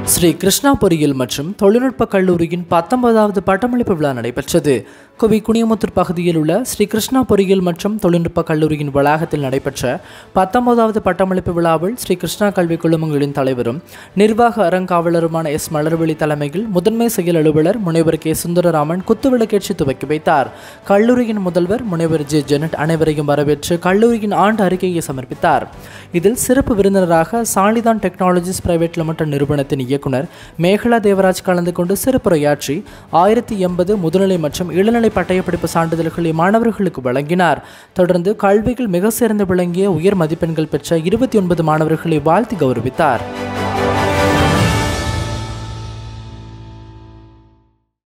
ஸ்ரீ கிருஷ்ணா பொறியியல் மற்றும் தொழில்நுட்ப கல்லூரியின் பத்தொன்பதாவது பட்டமளிப்பு விழா நடைபெற்றது கோவை குனியமுத்தூர் பகுதியில் உள்ள ஸ்ரீ கிருஷ்ணா பொறியியல் மற்றும் தொழில்நுட்ப கல்லூரியின் வளாகத்தில் நடைபெற்ற பத்தொன்பதாவது பட்டமளிப்பு விழாவில் ஸ்ரீ கிருஷ்ணா கல்விக் குழுமங்களின் தலைவரும் நிர்வாக அறங்காவலருமான எஸ் மலர்விழி தலைமையில் முதன்மை செயல் அலுவலர் முனைவர் கே சுந்தரராமன் குத்துவிளக்கேற்றி துவக்கி வைத்தார் கல்லூரியின் முதல்வர் முனைவர் ஜே ஜெனட் அனைவரையும் வரவேற்று கல்லூரியின் ஆண்டு அறிக்கையை சமர்ப்பித்தார் இதில் சிறப்பு விருந்தினராக சாலிதான் டெக்னாலஜிஸ் பிரைவேட் லிமிடெட் நிறுவனத்தின் இயக்குனர் மேகலா தேவராஜ் கலந்து கொண்டு சிறப்புரையாற்றி ஆயிரத்தி எண்பது முதுநிலை மற்றும் இளநிலை பட்டயப்படிப்பு சான்றிதழ்களை மாணவர்களுக்கு வழங்கினார் தொடர்ந்து கல்வியில் மிக சிறந்து விளங்கிய உயர் மதிப்பெண்கள் பெற்ற இருபத்தி ஒன்பது மாணவர்களை வாழ்த்தி கௌரவித்தார்